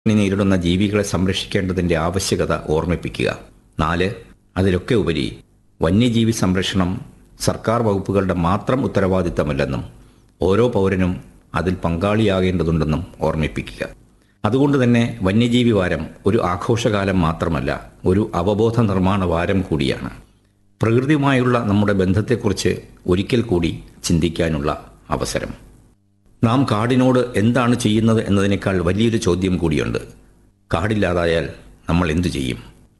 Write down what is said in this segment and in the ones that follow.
നേരിടുന്ന ജീവികളെ സംരക്ഷിക്കേണ്ടതിന്റെ ആവശ്യകത ഓർമ്മിപ്പിക്കുക നാല് അതിലൊക്കെ ഉപരി വന്യജീവി സംരക്ഷണം സർക്കാർ വകുപ്പുകളുടെ മാത്രം ഉത്തരവാദിത്തമല്ലെന്നും ഓരോ പൗരനും അതിൽ പങ്കാളിയാകേണ്ടതുണ്ടെന്നും ഓർമ്മിപ്പിക്കുക അതുകൊണ്ട് തന്നെ വന്യജീവി വാരം ഒരു ആഘോഷകാലം മാത്രമല്ല ഒരു അവബോധ നിർമ്മാണ വാരം കൂടിയാണ് പ്രകൃതിയുമായുള്ള നമ്മുടെ ബന്ധത്തെക്കുറിച്ച് ഒരിക്കൽ കൂടി ചിന്തിക്കാനുള്ള അവസരം നാം കാടിനോട് എന്താണ് ചെയ്യുന്നത് എന്നതിനേക്കാൾ വലിയൊരു ചോദ്യം കൂടിയുണ്ട് കാടില്ലാതായാൽ നമ്മൾ എന്തു ചെയ്യും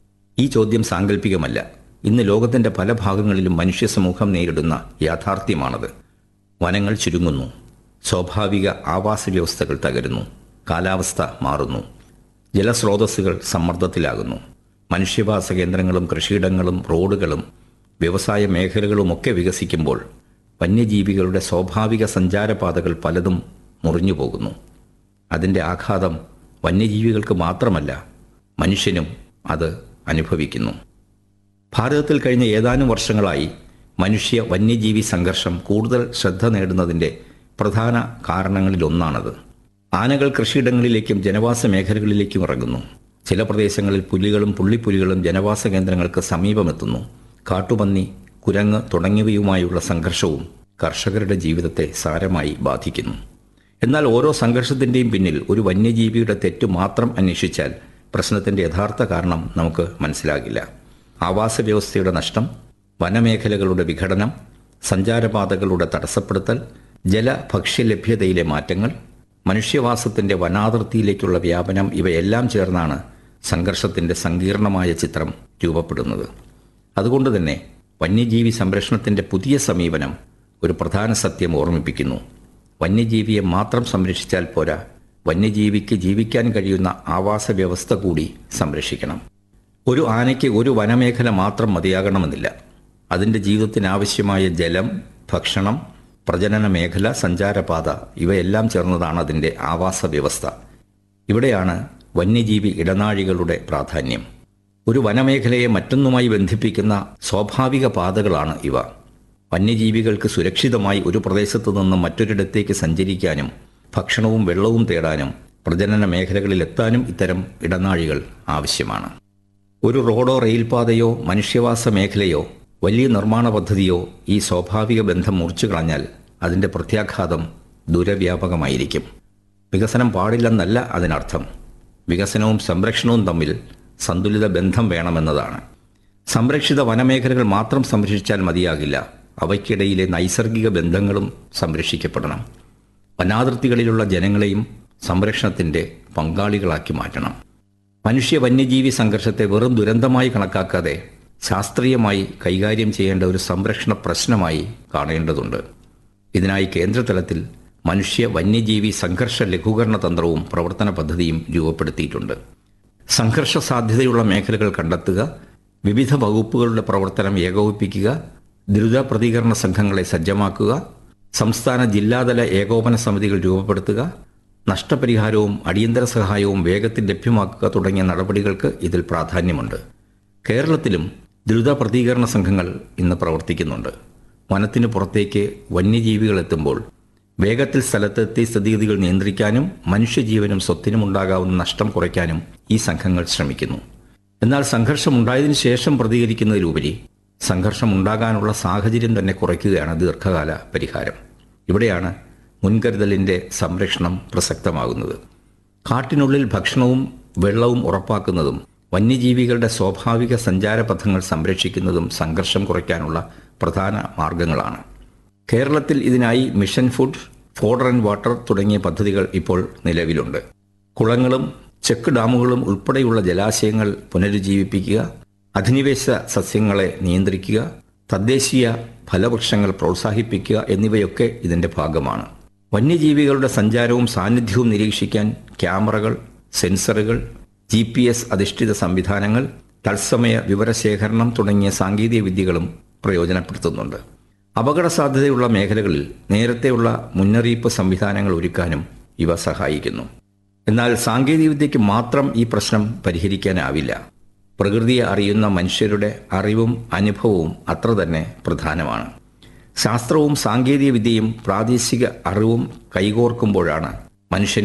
ഈ ചോദ്യം സാങ്കല്പികമല്ല ഇന്ന് ലോകത്തിന്റെ പല ഭാഗങ്ങളിലും മനുഷ്യ സമൂഹം നേരിടുന്ന യാഥാർത്ഥ്യമാണത് വനങ്ങൾ ചുരുങ്ങുന്നു സ്വാഭാവിക ആവാസ വ്യവസ്ഥകൾ തകരുന്നു കാലാവസ്ഥ മാറുന്നു ജലസ്രോതസ്സുകൾ സമ്മർദ്ദത്തിലാകുന്നു മനുഷ്യവാസ കേന്ദ്രങ്ങളും കൃഷിയിടങ്ങളും റോഡുകളും വ്യവസായ മേഖലകളുമൊക്കെ വികസിക്കുമ്പോൾ വന്യജീവികളുടെ സ്വാഭാവിക സഞ്ചാരപാതകൾ പലതും മുറിഞ്ഞു പോകുന്നു അതിൻ്റെ ആഘാതം വന്യജീവികൾക്ക് മാത്രമല്ല മനുഷ്യനും അത് അനുഭവിക്കുന്നു ഭാരതത്തിൽ കഴിഞ്ഞ ഏതാനും വർഷങ്ങളായി മനുഷ്യ വന്യജീവി സംഘർഷം കൂടുതൽ ശ്രദ്ധ നേടുന്നതിൻ്റെ പ്രധാന കാരണങ്ങളിലൊന്നാണത് ആനകൾ കൃഷിയിടങ്ങളിലേക്കും ജനവാസ മേഖലകളിലേക്കും ഇറങ്ങുന്നു ചില പ്രദേശങ്ങളിൽ പുലികളും പുള്ളിപ്പുലികളും ജനവാസ കേന്ദ്രങ്ങൾക്ക് സമീപമെത്തുന്നു കാട്ടുപന്നി കുരങ്ങ് തുടങ്ങിയവയുമായുള്ള സംഘർഷവും കർഷകരുടെ ജീവിതത്തെ സാരമായി ബാധിക്കുന്നു എന്നാൽ ഓരോ സംഘർഷത്തിൻ്റെയും പിന്നിൽ ഒരു വന്യജീവിയുടെ തെറ്റ് മാത്രം അന്വേഷിച്ചാൽ പ്രശ്നത്തിൻ്റെ യഥാർത്ഥ കാരണം നമുക്ക് മനസ്സിലാകില്ല ആവാസ വ്യവസ്ഥയുടെ നഷ്ടം വനമേഖലകളുടെ വിഘടനം സഞ്ചാരപാതകളുടെ തടസ്സപ്പെടുത്തൽ ജല ഭക്ഷ്യലഭ്യതയിലെ മാറ്റങ്ങൾ മനുഷ്യവാസത്തിന്റെ വനാതിർത്തിയിലേക്കുള്ള വ്യാപനം ഇവയെല്ലാം ചേർന്നാണ് സംഘർഷത്തിന്റെ സങ്കീർണമായ ചിത്രം രൂപപ്പെടുന്നത് അതുകൊണ്ട് തന്നെ വന്യജീവി സംരക്ഷണത്തിന്റെ പുതിയ സമീപനം ഒരു പ്രധാന സത്യം ഓർമ്മിപ്പിക്കുന്നു വന്യജീവിയെ മാത്രം സംരക്ഷിച്ചാൽ പോരാ വന്യജീവിക്ക് ജീവിക്കാൻ കഴിയുന്ന ആവാസ വ്യവസ്ഥ കൂടി സംരക്ഷിക്കണം ഒരു ആനയ്ക്ക് ഒരു വനമേഖല മാത്രം മതിയാകണമെന്നില്ല അതിൻ്റെ ജീവിതത്തിനാവശ്യമായ ജലം ഭക്ഷണം പ്രജനന മേഖല സഞ്ചാരപാത ഇവയെല്ലാം ചേർന്നതാണ് അതിൻ്റെ ആവാസ വ്യവസ്ഥ ഇവിടെയാണ് വന്യജീവി ഇടനാഴികളുടെ പ്രാധാന്യം ഒരു വനമേഖലയെ മറ്റൊന്നുമായി ബന്ധിപ്പിക്കുന്ന സ്വാഭാവിക പാതകളാണ് ഇവ വന്യജീവികൾക്ക് സുരക്ഷിതമായി ഒരു പ്രദേശത്തു നിന്നും മറ്റൊരിടത്തേക്ക് സഞ്ചരിക്കാനും ഭക്ഷണവും വെള്ളവും തേടാനും പ്രജനന മേഖലകളിൽ എത്താനും ഇത്തരം ഇടനാഴികൾ ആവശ്യമാണ് ഒരു റോഡോ റെയിൽപാതയോ മനുഷ്യവാസ മേഖലയോ വലിയ നിർമ്മാണ പദ്ധതിയോ ഈ സ്വാഭാവിക ബന്ധം മുറിച്ചു കളഞ്ഞാൽ അതിൻ്റെ പ്രത്യാഘാതം ദുരവ്യാപകമായിരിക്കും വികസനം പാടില്ലെന്നല്ല അതിനർത്ഥം വികസനവും സംരക്ഷണവും തമ്മിൽ സന്തുലിത ബന്ധം വേണമെന്നതാണ് സംരക്ഷിത വനമേഖലകൾ മാത്രം സംരക്ഷിച്ചാൽ മതിയാകില്ല അവയ്ക്കിടയിലെ നൈസർഗിക ബന്ധങ്ങളും സംരക്ഷിക്കപ്പെടണം വനാതിർത്തികളിലുള്ള ജനങ്ങളെയും സംരക്ഷണത്തിന്റെ പങ്കാളികളാക്കി മാറ്റണം മനുഷ്യ വന്യജീവി സംഘർഷത്തെ വെറും ദുരന്തമായി കണക്കാക്കാതെ ശാസ്ത്രീയമായി കൈകാര്യം ചെയ്യേണ്ട ഒരു സംരക്ഷണ പ്രശ്നമായി കാണേണ്ടതുണ്ട് ഇതിനായി കേന്ദ്രതലത്തിൽ മനുഷ്യ വന്യജീവി സംഘർഷ ലഘൂകരണ തന്ത്രവും പ്രവർത്തന പദ്ധതിയും രൂപപ്പെടുത്തിയിട്ടുണ്ട് സംഘർഷ സാധ്യതയുള്ള മേഖലകൾ കണ്ടെത്തുക വിവിധ വകുപ്പുകളുടെ പ്രവർത്തനം ഏകോപിപ്പിക്കുക ദ്രുത പ്രതികരണ സംഘങ്ങളെ സജ്ജമാക്കുക സംസ്ഥാന ജില്ലാതല ഏകോപന സമിതികൾ രൂപപ്പെടുത്തുക നഷ്ടപരിഹാരവും അടിയന്തര സഹായവും വേഗത്തിൽ ലഭ്യമാക്കുക തുടങ്ങിയ നടപടികൾക്ക് ഇതിൽ പ്രാധാന്യമുണ്ട് കേരളത്തിലും ദ്രുത പ്രതികരണ സംഘങ്ങൾ ഇന്ന് പ്രവർത്തിക്കുന്നുണ്ട് വനത്തിന് പുറത്തേക്ക് വന്യജീവികൾ എത്തുമ്പോൾ വേഗത്തിൽ സ്ഥലത്തെത്തി സ്ഥിതിഗതികൾ നിയന്ത്രിക്കാനും മനുഷ്യജീവനും സ്വത്തിനും ഉണ്ടാകാവുന്ന നഷ്ടം കുറയ്ക്കാനും ഈ സംഘങ്ങൾ ശ്രമിക്കുന്നു എന്നാൽ സംഘർഷം ഉണ്ടായതിനു ശേഷം പ്രതികരിക്കുന്നതിലുപരി സംഘർഷം ഉണ്ടാകാനുള്ള സാഹചര്യം തന്നെ കുറയ്ക്കുകയാണ് ദീർഘകാല പരിഹാരം ഇവിടെയാണ് മുൻകരുതലിന്റെ സംരക്ഷണം പ്രസക്തമാകുന്നത് കാട്ടിനുള്ളിൽ ഭക്ഷണവും വെള്ളവും ഉറപ്പാക്കുന്നതും വന്യജീവികളുടെ സ്വാഭാവിക സഞ്ചാരപഥങ്ങൾ സംരക്ഷിക്കുന്നതും സംഘർഷം കുറയ്ക്കാനുള്ള പ്രധാന മാർഗങ്ങളാണ് കേരളത്തിൽ ഇതിനായി mission food fodder and water തുടങ്ങിയ പദ്ധതികൾ ഇപ്പോൾ നിലവിലുണ്ട് കുളങ്ങളും ചെക്ക് ഡാമുകളും ഉൾപ്പെടെയുള്ള ജലാശയങ്ങൾ പുനരുജ്ജീവിപ്പിക്കുക അധിനിവേശ സസ്യങ്ങളെ നിയന്ത്രിക്കുക തദ്ദേശീയ ഫലവൃക്ഷങ്ങൾ പ്രോത്സാഹിപ്പിക്കുക എന്നിവയൊക്കെ ഇതിന്റെ ഭാഗമാണ് വന്യജീവികളുടെ സഞ്ചാരവും സാന്നിധ്യവും നിരീക്ഷിക്കാൻ ക്യാമറകൾ സെൻസറുകൾ ജി പി എസ് അധിഷ്ഠിത സംവിധാനങ്ങൾ തത്സമയ വിവരശേഖരണം തുടങ്ങിയ സാങ്കേതിക വിദ്യകളും പ്രയോജനപ്പെടുത്തുന്നുണ്ട് അപകട സാധ്യതയുള്ള മേഖലകളിൽ നേരത്തെയുള്ള മുന്നറിയിപ്പ് സംവിധാനങ്ങൾ ഒരുക്കാനും ഇവ സഹായിക്കുന്നു എന്നാൽ സാങ്കേതികവിദ്യയ്ക്ക് മാത്രം ഈ പ്രശ്നം പരിഹരിക്കാനാവില്ല പ്രകൃതിയെ അറിയുന്ന മനുഷ്യരുടെ അറിവും അനുഭവവും അത്ര തന്നെ പ്രധാനമാണ് ശാസ്ത്രവും സാങ്കേതിക വിദ്യയും പ്രാദേശിക അറിവും കൈകോർക്കുമ്പോഴാണ് മനുഷ്യനും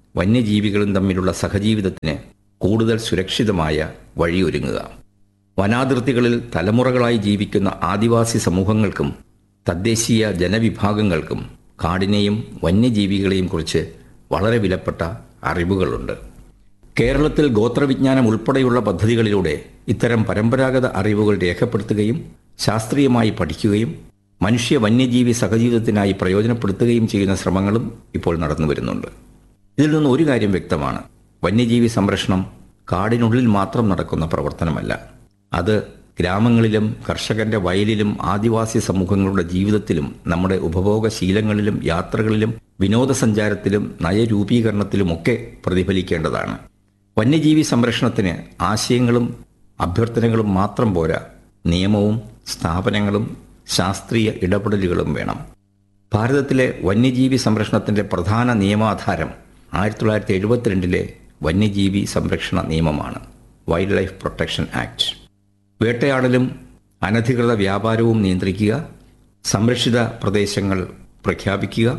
വന്യജീവികളും തമ്മിലുള്ള സഹജീവിതത്തിന് കൂടുതൽ സുരക്ഷിതമായ വഴിയൊരുങ്ങുക വനാതിർത്തികളിൽ തലമുറകളായി ജീവിക്കുന്ന ആദിവാസി സമൂഹങ്ങൾക്കും തദ്ദേശീയ ജനവിഭാഗങ്ങൾക്കും കാടിനെയും വന്യജീവികളെയും കുറിച്ച് വളരെ വിലപ്പെട്ട അറിവുകളുണ്ട് കേരളത്തിൽ ഗോത്രവിജ്ഞാനം ഉൾപ്പെടെയുള്ള പദ്ധതികളിലൂടെ ഇത്തരം പരമ്പരാഗത അറിവുകൾ രേഖപ്പെടുത്തുകയും ശാസ്ത്രീയമായി പഠിക്കുകയും മനുഷ്യ വന്യജീവി സഹജീവിതത്തിനായി പ്രയോജനപ്പെടുത്തുകയും ചെയ്യുന്ന ശ്രമങ്ങളും ഇപ്പോൾ നടന്നു വരുന്നുണ്ട് ഇതിൽ നിന്ന് ഒരു കാര്യം വ്യക്തമാണ് വന്യജീവി സംരക്ഷണം കാടിനുള്ളിൽ മാത്രം നടക്കുന്ന പ്രവർത്തനമല്ല അത് ഗ്രാമങ്ങളിലും കർഷകന്റെ വയലിലും ആദിവാസി സമൂഹങ്ങളുടെ ജീവിതത്തിലും നമ്മുടെ ഉപഭോഗശീലങ്ങളിലും യാത്രകളിലും വിനോദസഞ്ചാരത്തിലും നയരൂപീകരണത്തിലുമൊക്കെ പ്രതിഫലിക്കേണ്ടതാണ് വന്യജീവി സംരക്ഷണത്തിന് ആശയങ്ങളും അഭ്യർത്ഥനകളും മാത്രം പോരാ നിയമവും സ്ഥാപനങ്ങളും ശാസ്ത്രീയ ഇടപെടലുകളും വേണം ഭാരതത്തിലെ വന്യജീവി സംരക്ഷണത്തിന്റെ പ്രധാന നിയമാധാരം ആയിരത്തി തൊള്ളായിരത്തി എഴുപത്തിരണ്ടിലെ വന്യജീവി സംരക്ഷണ നിയമമാണ് വൈൽഡ് ലൈഫ് പ്രൊട്ടക്ഷൻ ആക്ട് വേട്ടയാടലും അനധികൃത വ്യാപാരവും നിയന്ത്രിക്കുക സംരക്ഷിത പ്രദേശങ്ങൾ പ്രഖ്യാപിക്കുക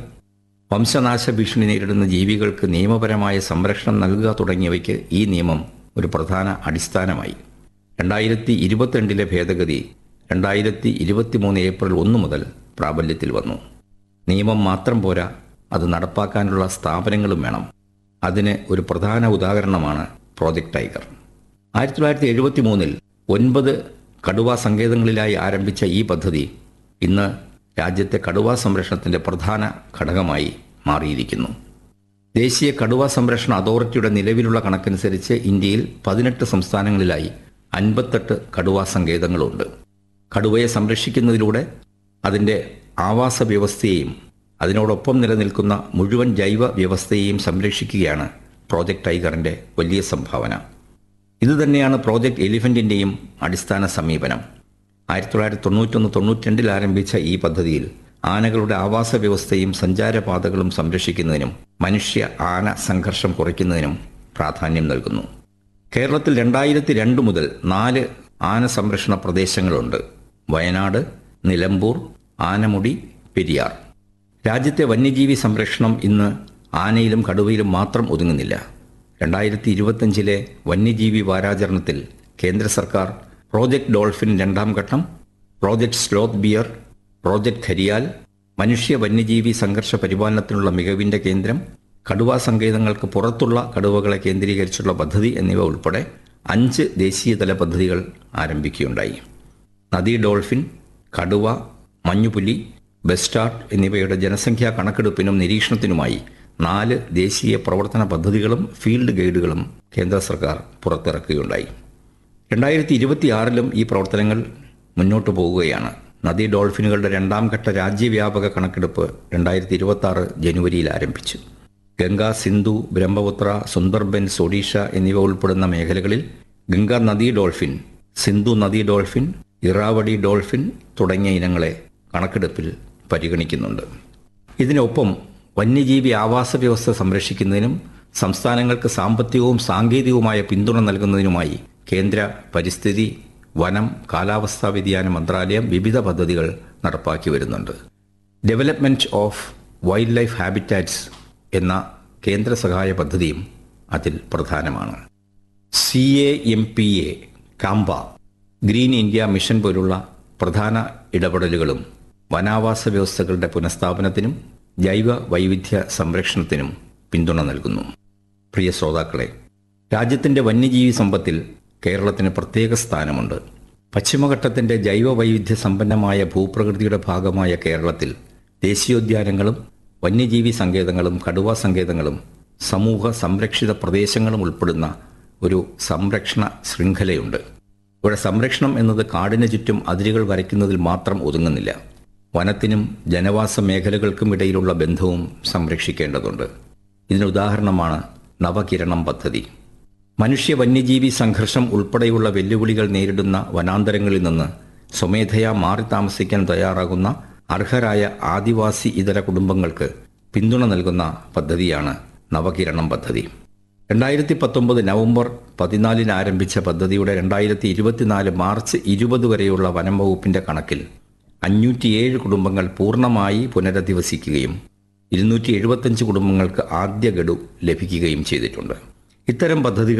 വംശനാശ ഭീഷണി നേരിടുന്ന ജീവികൾക്ക് നിയമപരമായ സംരക്ഷണം നൽകുക തുടങ്ങിയവയ്ക്ക് ഈ നിയമം ഒരു പ്രധാന അടിസ്ഥാനമായി രണ്ടായിരത്തി ഇരുപത്തിരണ്ടിലെ ഭേദഗതി രണ്ടായിരത്തി ഇരുപത്തിമൂന്ന് ഏപ്രിൽ ഒന്ന് മുതൽ പ്രാബല്യത്തിൽ വന്നു നിയമം മാത്രം പോരാ അത് നടപ്പാക്കാനുള്ള സ്ഥാപനങ്ങളും വേണം അതിന് ഒരു പ്രധാന ഉദാഹരണമാണ് പ്രോജക്ട് ടൈഗർ ആയിരത്തി തൊള്ളായിരത്തി എഴുപത്തി മൂന്നിൽ ഒൻപത് കടുവ സങ്കേതങ്ങളിലായി ആരംഭിച്ച ഈ പദ്ധതി ഇന്ന് രാജ്യത്തെ കടുവ സംരക്ഷണത്തിന്റെ പ്രധാന ഘടകമായി മാറിയിരിക്കുന്നു ദേശീയ കടുവ സംരക്ഷണ അതോറിറ്റിയുടെ നിലവിലുള്ള കണക്കനുസരിച്ച് ഇന്ത്യയിൽ പതിനെട്ട് സംസ്ഥാനങ്ങളിലായി അൻപത്തെട്ട് കടുവ സങ്കേതങ്ങളുണ്ട് കടുവയെ സംരക്ഷിക്കുന്നതിലൂടെ അതിൻ്റെ ആവാസ വ്യവസ്ഥയെയും അതിനോടൊപ്പം നിലനിൽക്കുന്ന മുഴുവൻ ജൈവ വ്യവസ്ഥയെയും സംരക്ഷിക്കുകയാണ് പ്രോജക്ട് ടൈഗറിൻ്റെ വലിയ സംഭാവന ഇതുതന്നെയാണ് പ്രോജക്ട് എലിഫന്റിൻ്റെയും അടിസ്ഥാന സമീപനം ആയിരത്തി തൊള്ളായിരത്തി തൊണ്ണൂറ്റൊന്ന് തൊണ്ണൂറ്റിരണ്ടിൽ ആരംഭിച്ച ഈ പദ്ധതിയിൽ ആനകളുടെ ആവാസ വ്യവസ്ഥയും സഞ്ചാരപാതകളും സംരക്ഷിക്കുന്നതിനും മനുഷ്യ ആന സംഘർഷം കുറയ്ക്കുന്നതിനും പ്രാധാന്യം നൽകുന്നു കേരളത്തിൽ രണ്ടായിരത്തി രണ്ട് മുതൽ നാല് ആന സംരക്ഷണ പ്രദേശങ്ങളുണ്ട് വയനാട് നിലമ്പൂർ ആനമുടി പെരിയാർ രാജ്യത്തെ വന്യജീവി സംരക്ഷണം ഇന്ന് ആനയിലും കടുവയിലും മാത്രം ഒതുങ്ങുന്നില്ല രണ്ടായിരത്തി ഇരുപത്തഞ്ചിലെ വന്യജീവി വാരാചരണത്തിൽ കേന്ദ്ര സർക്കാർ പ്രോജക്ട് ഡോൾഫിൻ രണ്ടാം ഘട്ടം project sloth bear project gharial മനുഷ്യ വന്യജീവി സംഘർഷ പരിപാലനത്തിനുള്ള മികവിന്റെ കേന്ദ്രം കടുവാ സങ്കേതങ്ങൾക്ക് പുറത്തുള്ള കടുവകളെ കേന്ദ്രീകരിച്ചുള്ള പദ്ധതി എന്നിവ ഉൾപ്പെടെ അഞ്ച് ദേശീയതല പദ്ധതികൾ ആരംഭിക്കുകയുണ്ടായി നദീ ഡോൾഫിൻ കടുവ മഞ്ഞുപുലി ബെസ്റ്റാർട്ട് എന്നിവയുടെ ജനസംഖ്യാ കണക്കെടുപ്പിനും നിരീക്ഷണത്തിനുമായി നാല് ദേശീയ പ്രവർത്തന പദ്ധതികളും ഫീൽഡ് ഗൈഡുകളും കേന്ദ്ര സർക്കാർ പുറത്തിറക്കുകയുണ്ടായി രണ്ടായിരത്തി ഇരുപത്തിയാറിലും ഈ പ്രവർത്തനങ്ങൾ മുന്നോട്ടു പോകുകയാണ് നദീ ഡോൾഫിനുകളുടെ രണ്ടാം ഘട്ട രാജ്യവ്യാപക കണക്കെടുപ്പ് രണ്ടായിരത്തി ഇരുപത്തി ആറ് ജനുവരിയിൽ ആരംഭിച്ചു ഗംഗ സിന്ധു ബ്രഹ്മപുത്ര സുന്ദർബൻസ് ഒഡീഷ എന്നിവ ഉൾപ്പെടുന്ന മേഖലകളിൽ ഗംഗ നദീ ഡോൾഫിൻ സിന്ധു നദീ ഡോൾഫിൻ ഇറാവടി ഡോൾഫിൻ തുടങ്ങിയ ഇനങ്ങളെ കണക്കെടുപ്പിൽ പരിഗണിക്കുന്നുണ്ട് ഇതിനൊപ്പം വന്യജീവി ആവാസ വ്യവസ്ഥ സംരക്ഷിക്കുന്നതിനും സംസ്ഥാനങ്ങൾക്ക് സാമ്പത്തികവും സാങ്കേതികവുമായ പിന്തുണ നൽകുന്നതിനുമായി കേന്ദ്ര പരിസ്ഥിതി വനം കാലാവസ്ഥാ വ്യതിയാന മന്ത്രാലയം വിവിധ പദ്ധതികൾ നടപ്പാക്കി വരുന്നുണ്ട് development of wildlife habitats എന്ന കേന്ദ്ര സഹായ പദ്ധതിയും അതിൽ പ്രധാനമാണ് C A M P A CAMPA green India mission പോലുള്ള പ്രധാന ഇടപെടലുകളും വനാവാസ വ്യവസ്ഥകളുടെ പുനഃസ്ഥാപനത്തിനും ജൈവ വൈവിധ്യ സംരക്ഷണത്തിനും പിന്തുണ നൽകുന്നു പ്രിയ ശ്രോതാക്കളെ രാജ്യത്തിന്റെ വന്യജീവി സമ്പത്തിൽ കേരളത്തിന് പ്രത്യേക സ്ഥാനമുണ്ട് പശ്ചിമഘട്ടത്തിന്റെ ജൈവ വൈവിധ്യ സമ്പന്നമായ ഭൂപ്രകൃതിയുടെ ഭാഗമായ കേരളത്തിൽ ദേശീയോദ്യാനങ്ങളും വന്യജീവി സങ്കേതങ്ങളും കടുവാ സങ്കേതങ്ങളും സമൂഹ സംരക്ഷിത പ്രദേശങ്ങളും ഉൾപ്പെടുന്ന ഒരു സംരക്ഷണ ശൃംഖലയുണ്ട് ഇവിടെ സംരക്ഷണം എന്നത് കാടിന് ചുറ്റും അതിരുകൾ വരയ്ക്കുന്നതിൽ മാത്രം ഒതുങ്ങുന്നില്ല വനത്തിനും ജനവാസ മേഖലകൾക്കും ഇടയിലുള്ള ബന്ധവും സംരക്ഷിക്കേണ്ടതുണ്ട് ഇതിന് ഉദാഹരണമാണ് നവകിരണം പദ്ധതി മനുഷ്യ വന്യജീവി സംഘർഷം ഉൾപ്പെടെയുള്ള വെല്ലുവിളികൾ നേരിടുന്ന വനാന്തരങ്ങളിൽ നിന്ന് സ്വമേധയാ മാറി താമസിക്കാൻ തയ്യാറാകുന്ന അർഹരായ ആദിവാസി ഇതര കുടുംബങ്ങൾക്ക് പിന്തുണ നൽകുന്ന പദ്ധതിയാണ് നവകിരണം പദ്ധതി രണ്ടായിരത്തി പത്തൊമ്പത് നവംബർ പതിനാലിന് ആരംഭിച്ച പദ്ധതിയുടെ രണ്ടായിരത്തി ഇരുപത്തിനാല് മാർച്ച് ഇരുപത് വരെയുള്ള വനം വകുപ്പിന്റെ കണക്കിൽ അഞ്ഞൂറ്റിയേഴ് കുടുംബങ്ങൾ പൂർണ്ണമായി പുനരധിവസിക്കുകയും ഇരുന്നൂറ്റി എഴുപത്തഞ്ച് കുടുംബങ്ങൾക്ക് ആദ്യ ഗഡു ലഭിക്കുകയും ചെയ്തിട്ടുണ്ട് ഇത്തരം പദ്ധതികൾ